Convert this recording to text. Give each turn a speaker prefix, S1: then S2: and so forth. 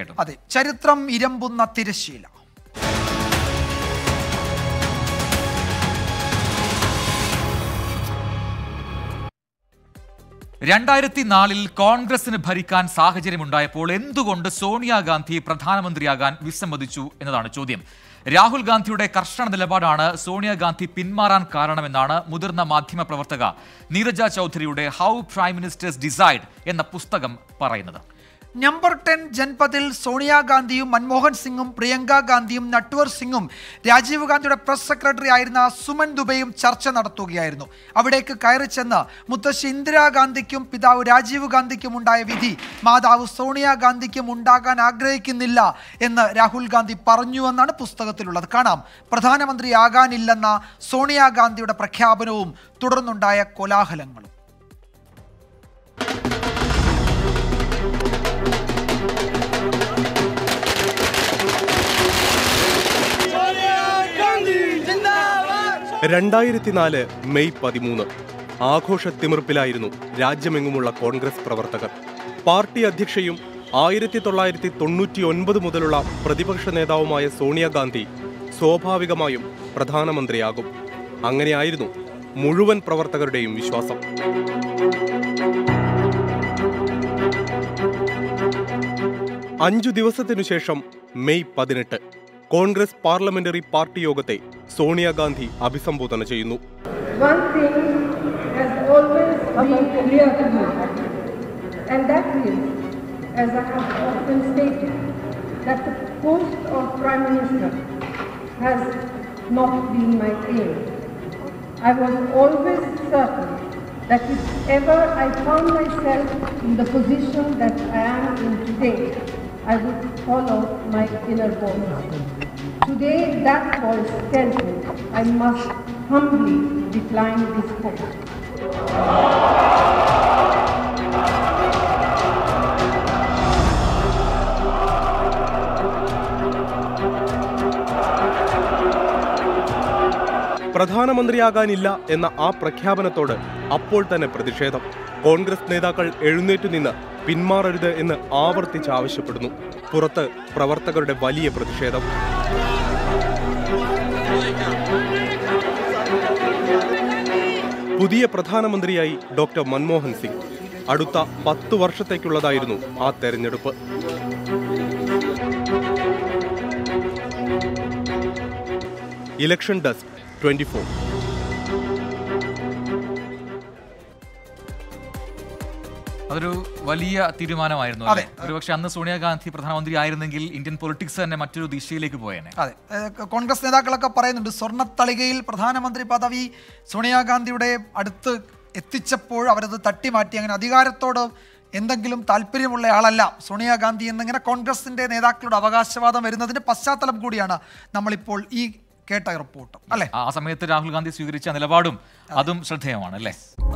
S1: തീർച്ചയായിട്ടും
S2: അതെ ചരിത്രം ഇരമ്പുന്ന തിരശ്ശീല
S1: രണ്ടായിരത്തി നാലിൽ കോൺഗ്രസിന് ഭരിക്കാൻ സാഹചര്യമുണ്ടായപ്പോൾ എന്തുകൊണ്ട് സോണിയാഗാന്ധി പ്രധാനമന്ത്രിയാകാൻ വിസമ്മതിച്ചു എന്നതാണ് ചോദ്യം രാഹുൽ ഗാന്ധിയുടെ കർശന നിലപാടാണ് സോണിയാഗാന്ധി പിന്മാറാൻ കാരണമെന്നാണ് മുതിർന്ന മാധ്യമ പ്രവർത്തക നീരജ ചൗധരിയുടെ ഹൗ പ്രൈം മിനിസ്റ്റേഴ്സ് ഡിസൈഡ് എന്ന പുസ്തകം പറയുന്നത്
S2: നമ്പർ ടെൻ ജൻപതിൽ സോണിയാഗാന്ധിയും മൻമോഹൻ സിംഗും പ്രിയങ്ക ഗാന്ധിയും നട്വർ സിംഗും രാജീവ് ഗാന്ധിയുടെ പ്രസ് സെക്രട്ടറി ആയിരുന്ന സുമൻ ദുബൈയും ചർച്ച നടത്തുകയായിരുന്നു അവിടേക്ക് കയറി ചെന്ന് മുത്തശ്ശി ഇന്ദിരാഗാന്ധിക്കും പിതാവ് രാജീവ് ഗാന്ധിക്കും ഉണ്ടായ വിധി മാതാവ് സോണിയാഗാന്ധിക്കും ഉണ്ടാകാൻ ആഗ്രഹിക്കുന്നില്ല എന്ന് രാഹുൽ ഗാന്ധി പറഞ്ഞുവെന്നാണ് പുസ്തകത്തിലുള്ളത് കാണാം പ്രധാനമന്ത്രിയാകാനില്ലെന്ന സോണിയാഗാന്ധിയുടെ പ്രഖ്യാപനവും തുടർന്നുണ്ടായ കോലാഹലങ്ങളും
S3: രണ്ടായിരത്തിനാല് മെയ് പതിമൂന്ന് ആഘോഷ തിമിർപ്പിലായിരുന്നു രാജ്യമെങ്ങുമുള്ള കോൺഗ്രസ് പ്രവർത്തകർ പാർട്ടി അധ്യക്ഷയും ആയിരത്തി തൊള്ളായിരത്തി തൊണ്ണൂറ്റി ഒൻപത് മുതലുള്ള പ്രതിപക്ഷ നേതാവുമായ സോണിയാഗാന്ധി സ്വാഭാവികമായും പ്രധാനമന്ത്രിയാകും അങ്ങനെയായിരുന്നു മുഴുവൻ പ്രവർത്തകരുടെയും വിശ്വാസം അഞ്ചു ദിവസത്തിനു ശേഷം മെയ് പതിനെട്ട് കോൺഗ്രസ് പാർലമെന്ററി പാർട്ടി യോഗത്തെ സോണിയാഗാന്ധി അഭിസംബോധന ചെയ്യുന്നു
S4: One thing has always been clear to me, and that is, as I have often stated, that the post of Prime Minister has not been my aim. I was always certain that if ever I found myself in the position that I am in today, I would follow my inner voice. Today, that voice tells me I must humbly decline this post.
S3: പ്രധാനമന്ത്രിയാകാനില്ല എന്ന ആ പ്രഖ്യാപനത്തോട് അപ്പോൾ തന്നെ പ്രതിഷേധം കോൺഗ്രസ് നേതാക്കൾ എഴുന്നേറ്റു നിന്ന് പിന്മാറരുത് എന്ന് ആവർത്തിച്ച് ആവശ്യപ്പെടുന്നു പുറത്ത് പ്രവർത്തകരുടെ വലിയ പ്രതിഷേധം പുതിയ പ്രധാനമന്ത്രിയായി ഡോക്ടർ മൻമോഹൻ സിംഗ് അടുത്ത പത്തു വർഷത്തേക്കുള്ളതായിരുന്നു ആ തെരഞ്ഞെടുപ്പ് ഇലക്ഷൻ ഡെസ്ക് ട്വന്റി ഫോർ
S1: അതൊരു വലിയ തീരുമാനമായിരുന്നു
S2: അതെ.
S1: അല്ലേ? ഒരുപക്ഷെ അന്ന് സോണിയാഗാന്ധി പ്രധാനമന്ത്രി ആയിരുന്നെങ്കിൽ ഇന്ത്യൻ പൊളിറ്റിക്സ് തന്നെ മറ്റൊരു ദിശയിലേക്ക് പോയേനെ
S2: അതെ ഏഹ് കോൺഗ്രസ് നേതാക്കളൊക്കെ പറയുന്നുണ്ട് സ്വർണ്ണത്തളികയിൽ പ്രധാനമന്ത്രി പദവി സോണിയാഗാന്ധിയുടെ അടുത്ത് എത്തിച്ചപ്പോൾ അവരത് തട്ടിമാറ്റി അങ്ങനെ അധികാരത്തോട് എന്തെങ്കിലും താല്പര്യമുള്ള ആളല്ല സോണിയാഗാന്ധി എന്നിങ്ങനെ കോൺഗ്രസിന്റെ നേതാക്കളുടെ അവകാശവാദം വരുന്നതിന്റെ പശ്ചാത്തലം കൂടിയാണ് നമ്മളിപ്പോൾ ഈ കേട്ട റിപ്പോർട്ട് അല്ലെ
S1: ആ സമയത്ത് രാഹുൽ ഗാന്ധി സ്വീകരിച്ച നിലപാടും അതും ശ്രദ്ധേയമാണ് അല്ലേ